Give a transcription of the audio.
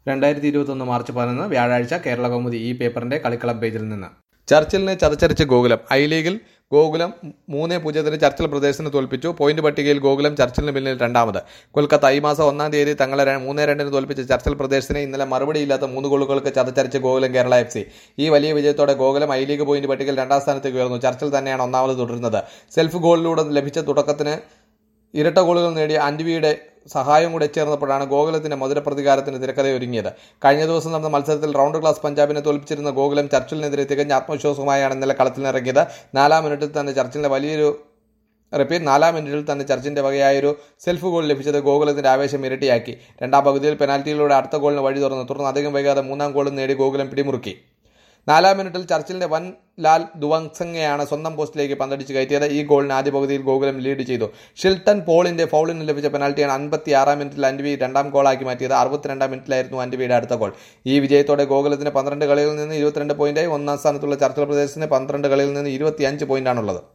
രണ്ടായിരത്തി ഇരുപത്തൊന്ന് മാർച്ച് പതിനൊന്ന് വ്യാഴാഴ്ച കേരള കൗമുദി ഈ പേപ്പറിന്റെ കളിക്കളം പേജിൽ നിന്ന് ചർച്ചിലിനെ ചതച്ചരിച്ച് ഗോകുലം ഐ ലീഗിൽ ഗോകുലം മൂന്ന് പൂജ്യത്തിന് ചർച്ചിൽ പ്രദേശത്തിന് തോൽപ്പിച്ചു പോയിന്റ് പട്ടികയിൽ ഗോകുലം ചർച്ചിലിന് പിന്നിൽ രണ്ടാമത് കൊൽക്കത്ത ഈ മാസം ഒന്നാം തീയതി തങ്ങളെ ര- മൂന്ന് രണ്ടിന് തോൽപ്പിച്ച ചർച്ചിൽ പ്രദേശത്തിന് ഇന്നലെ മറുപടിയില്ലാത്ത മൂന്ന് ഗോളുകൾക്ക് ചതച്ചരിച്ച് ഗോകുലം കേരള എഫ് സി ഈ വലിയ വിജയത്തോടെ ഗോകുലം ഐ ലീഗ് പോയിന്റ് പട്ടികയിൽ രണ്ടാം സ്ഥാനത്തേക്ക് ഉയർന്നു ചർച്ചിൽ തന്നെയാണ് ഒന്നാമത് തുടരുന്നത് സെൽഫ് ഗോളിലൂടെ ലഭിച്ച തുടക്കത്തിന് ഇരട്ട ഗോളുകൾ നേടിയ ആന്റിവിയുടെ സഹായം കൂടെ ചേർന്നപ്പോഴാണ് ഗോകുലത്തിന്റെ മധുര പ്രതികാരത്തിന് തിരക്കഥയൊരുങ്ങിയത് കഴിഞ്ഞ ദിവസം നടന്ന മത്സരത്തിൽ റൗണ്ട് ക്ലാസ് പഞ്ചാബിനെ തോൽപ്പിച്ചിരുന്ന ഗോകുലം ചർച്ചിലിനെതിരെ തികഞ്ഞ ആത്മവിശ്വാസവുമായാണ് ഇന്നലെ കളത്തിലിറങ്ങിയത് നാലാം മിനിറ്റിൽ തന്നെ ചർച്ചിലിന്റെ വലിയൊരു റിപ്പീറ്റ് നാലാം മിനിറ്റിൽ തന്നെ ചർച്ചിന്റെ വകയായൊരു സെൽഫ് ഗോൾ ലഭിച്ചത് ഗോകുലത്തിന്റെ ആവേശം ഇരട്ടിയാക്കി രണ്ടാം പകുതിയിൽ പെനാൽറ്റിയിലൂടെ അടുത്ത ഗോളിന് വഴി തുറന്നു തുടർന്ന് അധികം വൈകാതെ മൂന്നാം ഗോളും നേടി ഗോകുലം പിടിമുറുക്കി നാലാം മിനിറ്റിൽ ചർച്ചിലിന്റെ വൻ ലാൽ ദുവങ്സങ്ങയാണ് സ്വന്തം പോസ്റ്റിലേക്ക് പന്തടിച്ച് കയറ്റിയത് ഈ ഗോളിന് ആദ്യ പകുതിയിൽ ഗോകുലം ലീഡ് ചെയ്തു ഷിൽട്ടൺ പോളിന്റെ ഫൗളിന് ലഭിച്ച പെനാൽറ്റിയാണ് അൻപത്തി ആറാം മിനിറ്റിൽ അൻവി രണ്ടാം ഗോളാക്കി മാറ്റിയത് അറുപത്തിരണ്ടാം മിനിറ്റിലായിരുന്നു അൻവിയുടെ അടുത്ത ഗോൾ ഈ വിജയത്തോടെ ഗോകുലത്തിന് പന്ത്രണ്ട് കളികളിൽ നിന്ന് ഇരുപത്തിരണ്ട് പോയിന്റായി ഒന്നാം സ്ഥാനത്തുള്ള ചർച്ചിൽ പ്രദേശത്തിന് പന്ത്രണ്ട് കളിയിൽ നിന്ന് ഇരുപത്തിയഞ്ച് പോയിന്റാണുള്ളത്